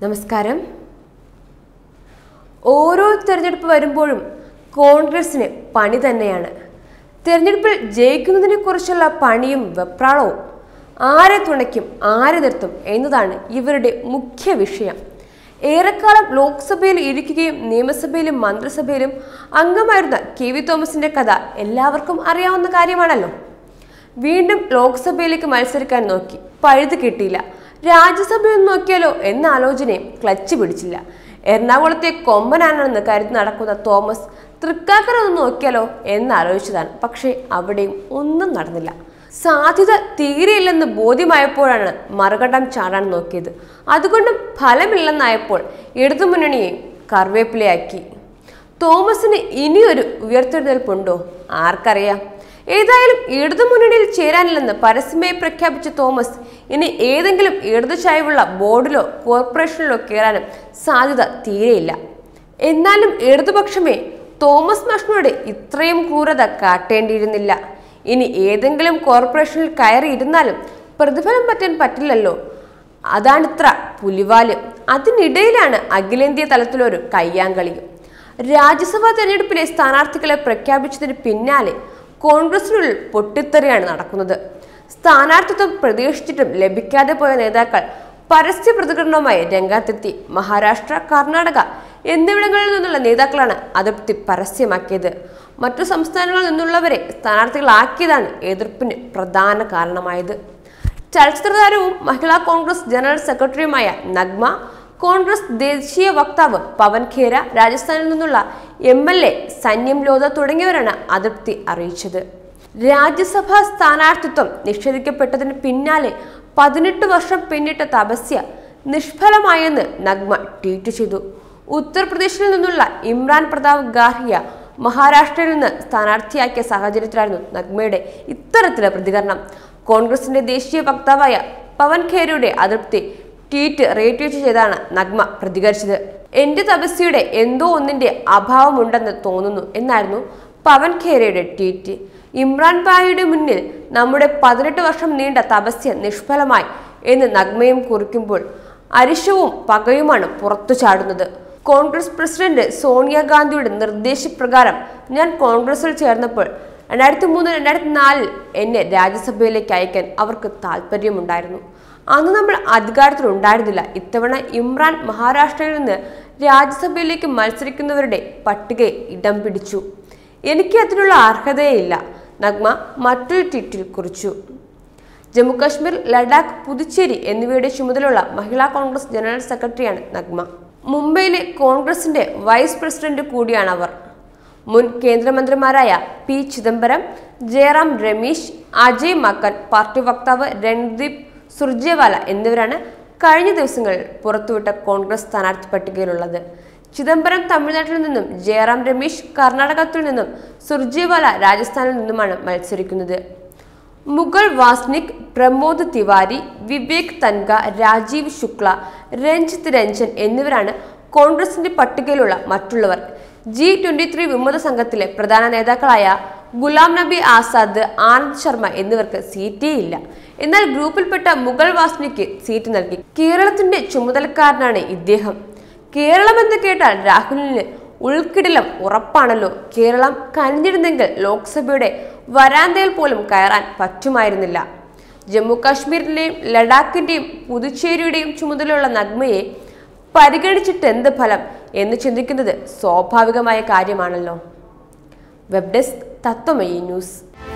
നമസ്കാരം ഓരോ തെരഞ്ഞെടുപ്പ് വരുമ്പോഴും കോൺഗ്രസിന് പണി തന്നെയാണ് തെരഞ്ഞെടുപ്പിൽ ജയിക്കുന്നതിനെ കുറിച്ചുള്ള പണിയും വെപ്രാളവും ആരെ തുണയ്ക്കും ആരെ നിർത്തും എന്നതാണ് ഇവരുടെ മുഖ്യ വിഷയം ഏറെക്കാലം ലോക്സഭയിൽ ഇരിക്കുകയും നിയമസഭയിലും മന്ത്രിസഭയിലും അംഗമായിരുന്ന കെ വി തോമസിന്റെ കഥ എല്ലാവർക്കും അറിയാവുന്ന കാര്യമാണല്ലോ വീണ്ടും ലോക്സഭയിലേക്ക് മത്സരിക്കാൻ നോക്കി പഴുത് കിട്ടിയില്ല രാജ്യസഭയിൽ നോക്കിയാലോ എന്ന ആലോചനയും ക്ലച്ച് പിടിച്ചില്ല എറണാകുളത്തെ കൊമ്പനാണെന്ന് കരുതി നടക്കുന്ന തോമസ് തൃക്കാക്കര ഒന്ന് നോക്കിയാലോ എന്നാലോചിച്ചതാണ് പക്ഷേ അവിടെയും ഒന്നും നടന്നില്ല സാധ്യത തീരെയില്ലെന്ന് ബോധ്യമായപ്പോഴാണ് മറുകണ്ടം ചാടാൻ നോക്കിയത് അതുകൊണ്ടും ഫലമില്ലെന്നായപ്പോൾ ഇടതുമുന്നണിയെ കറിവേപ്പിലയാക്കി തോമസിന് ഇനിയൊരു ഉയർത്തെഴുന്നേൽപ്പുണ്ടോ ആർക്കറിയാം ഏതായാലും ഇടതുമുന്നണിയിൽ ചേരാനില്ലെന്ന് പരസ്യമായി പ്രഖ്യാപിച്ച തോമസ് ഇനി ഏതെങ്കിലും ഇടതു ചായവുള്ള ബോർഡിലോ കോർപ്പറേഷനിലോ കയറാനും സാധ്യത തീരെയില്ല എന്നാലും ഇടതുപക്ഷമേ തോമസ് മാഷിനോട് ഇത്രയും ക്രൂരത കാട്ടേണ്ടിയിരുന്നില്ല ഇനി ഏതെങ്കിലും കോർപ്പറേഷനിൽ കയറിയിരുന്നാലും പ്രതിഫലം പറ്റാൻ പറ്റില്ലല്ലോ അതാണിത്ര പുലിവാല് അതിനിടയിലാണ് അഖിലേന്ത്യാ തലത്തിലൊരു കയ്യാങ്കളിയും രാജ്യസഭാ തെരഞ്ഞെടുപ്പിലെ സ്ഥാനാർത്ഥികളെ പ്രഖ്യാപിച്ചതിന് പിന്നാലെ കോൺഗ്രസിനുള്ളിൽ പൊട്ടിത്തെറിയാണ് നടക്കുന്നത് സ്ഥാനാർത്ഥിത്വം പ്രതീക്ഷിച്ചിട്ടും ലഭിക്കാതെ പോയ നേതാക്കൾ പരസ്യ പ്രതികരണവുമായി രംഗത്തെത്തി മഹാരാഷ്ട്ര കർണാടക എന്നിവിടങ്ങളിൽ നിന്നുള്ള നേതാക്കളാണ് അതൃപ്തി പരസ്യമാക്കിയത് മറ്റു സംസ്ഥാനങ്ങളിൽ നിന്നുള്ളവരെ സ്ഥാനാർത്ഥികളാക്കിയതാണ് എതിർപ്പിന് പ്രധാന കാരണമായത് ചലച്ചിത്രതാരവും മഹിളാ കോൺഗ്രസ് ജനറൽ സെക്രട്ടറിയുമായ നഗ്മ കോൺഗ്രസ് ദേശീയ വക്താവ് പവൻ ഖേര രാജസ്ഥാനിൽ നിന്നുള്ള M L A Sanyam Lodha തുടങ്ങിയവരാണ് അതൃപ്തി അറിയിച്ചത് രാജ്യസഭാ സ്ഥാനാർത്ഥിത്വം നിഷേധിക്കപ്പെട്ടതിന് പിന്നാലെ പതിനെട്ട് വർഷം പിന്നിട്ട തപസ്യ നിഷ്ഫലമായെന്ന് നഗ്മ ട്വീറ്റ് ചെയ്തു ഉത്തർപ്രദേശിൽ നിന്നുള്ള ഇമ്രാൻ പ്രതാപ് ഗാർഹിയ മഹാരാഷ്ട്രയിൽ നിന്ന് സ്ഥാനാർത്ഥിയാക്കിയ സാഹചര്യത്തിലായിരുന്നു നഗ്മയുടെ ഇത്തരത്തിലെ പ്രതികരണം കോൺഗ്രസിന്റെ ദേശീയ വക്താവായ പവൻ ഖേരയുടെ അതൃപ്തി ട്വീറ്റ് റേറ്റ്വീറ്റ് ചെയ്താണ് നഗ്മ പ്രതികരിച്ചത് എന്റെ തപസ്യയുടെ എന്തോ ഒന്നിന്റെ അഭാവമുണ്ടെന്ന് തോന്നുന്നു എന്നായിരുന്നു പവൻ ഖേരയുടെ ട്വീറ്റ് ഇമ്രാൻ ഭായിയുടെ മുന്നിൽ നമ്മുടെ പതിനെട്ട് വർഷം നീണ്ട തപസ്യ നിഷ്ഫലമായി എന്ന് നഗ്മയും കുറിക്കുമ്പോൾ അരിശവും പകയുമാണ് പുറത്തു ചാടുന്നത് കോൺഗ്രസ് പ്രസിഡന്റ് സോണിയാഗാന്ധിയുടെ നിർദ്ദേശപ്രകാരം ഞാൻ കോൺഗ്രസിൽ ചേർന്നപ്പോൾ രണ്ടായിരത്തി മൂന്ന് രണ്ടായിരത്തി നാലിൽ എന്നെ രാജ്യസഭയിലേക്ക് അയക്കാൻ അവർക്ക് താല്പര്യമുണ്ടായിരുന്നു അന്ന് നമ്മൾ അധികാരത്തിലുണ്ടായിരുന്നില്ല ഇത്തവണ ഇമ്രാൻ മഹാരാഷ്ട്രയിൽ നിന്ന് രാജ്യസഭയിലേക്ക് മത്സരിക്കുന്നവരുടെ പട്ടികയിൽ ഇടം പിടിച്ചു എനിക്ക് അതിനുള്ള അർഹതയില്ല നഗ്മ മറ്റൊരു ട്വീറ്റിൽ കുറിച്ചു ജമ്മുകാശ്മീർ ലഡാക്ക് പുതുച്ചേരി എന്നിവയുടെ ചുമതലയുള്ള മഹിളാ കോൺഗ്രസ് ജനറൽ സെക്രട്ടറിയാണ് നഗ്മ മുംബൈയിലെ കോൺഗ്രസിന്റെ വൈസ് പ്രസിഡന്റ് കൂടിയാണ് അവർ മുൻ കേന്ദ്രമന്ത്രിമാരായ പി ചിദംബരം ജയറാം രമേശ് അജയ് മക്കൻ പാർട്ടി വക്താവ് രൺദീപ് സുർജേവാല എന്നിവരാണ് കഴിഞ്ഞ ദിവസങ്ങളിൽ പുറത്തുവിട്ട കോൺഗ്രസ് സ്ഥാനാർത്ഥി പട്ടികയിലുള്ളത് ചിദംബരം തമിഴ്നാട്ടിൽ നിന്നും ജയറാം രമേശ് കർണാടകത്തിൽ നിന്നും സുർജേവാല രാജസ്ഥാനിൽ നിന്നുമാണ് മത്സരിക്കുന്നത് മുഗൾ വാസ്നിക് പ്രമോദ് തിവാരി വിവേക് തൻക രാജീവ് ശുക്ല രഞ്ജിത്ത് രഞ്ജൻ എന്നിവരാണ് കോൺഗ്രസിന്റെ പട്ടികയിലുള്ള മറ്റുള്ളവർ ജി ട്വന്റി ത്രീ വിമത സംഘത്തിലെ പ്രധാന നേതാക്കളായ ഗുലാം നബി ആസാദ് ആനന്ദ് ശർമ്മ എന്നിവർക്ക് സീറ്റേ ഇല്ല എന്നാൽ ഗ്രൂപ്പിൽപ്പെട്ട മുഗൾ വാസ്നിക്ക് സീറ്റ് നൽകി കേരളത്തിന്റെ ചുമതലക്കാരനാണ് ഇദ്ദേഹം കേരളം എന്ന് കേട്ടാൽ രാഹുലിന് ഉൾക്കിടിലം ഉറപ്പാണല്ലോ കേരളം കനിഞ്ഞിരുന്നെങ്കിൽ ലോക്സഭയുടെ വരാന്തയിൽ പോലും കയറാൻ പറ്റുമായിരുന്നില്ല ജമ്മു കാശ്മീരിന്റെയും ലഡാക്കിന്റെയും പുതുച്ചേരിയുടെയും ചുമതലയുള്ള നഗ്മയെ പരിഗണിച്ചിട്ട് എന്ത് ഫലം എന്ന് ചിന്തിക്കുന്നത് സ്വാഭാവികമായ കാര്യമാണല്ലോ വെബ് ഡെസ്ക് തത്വമയി ന്യൂസ്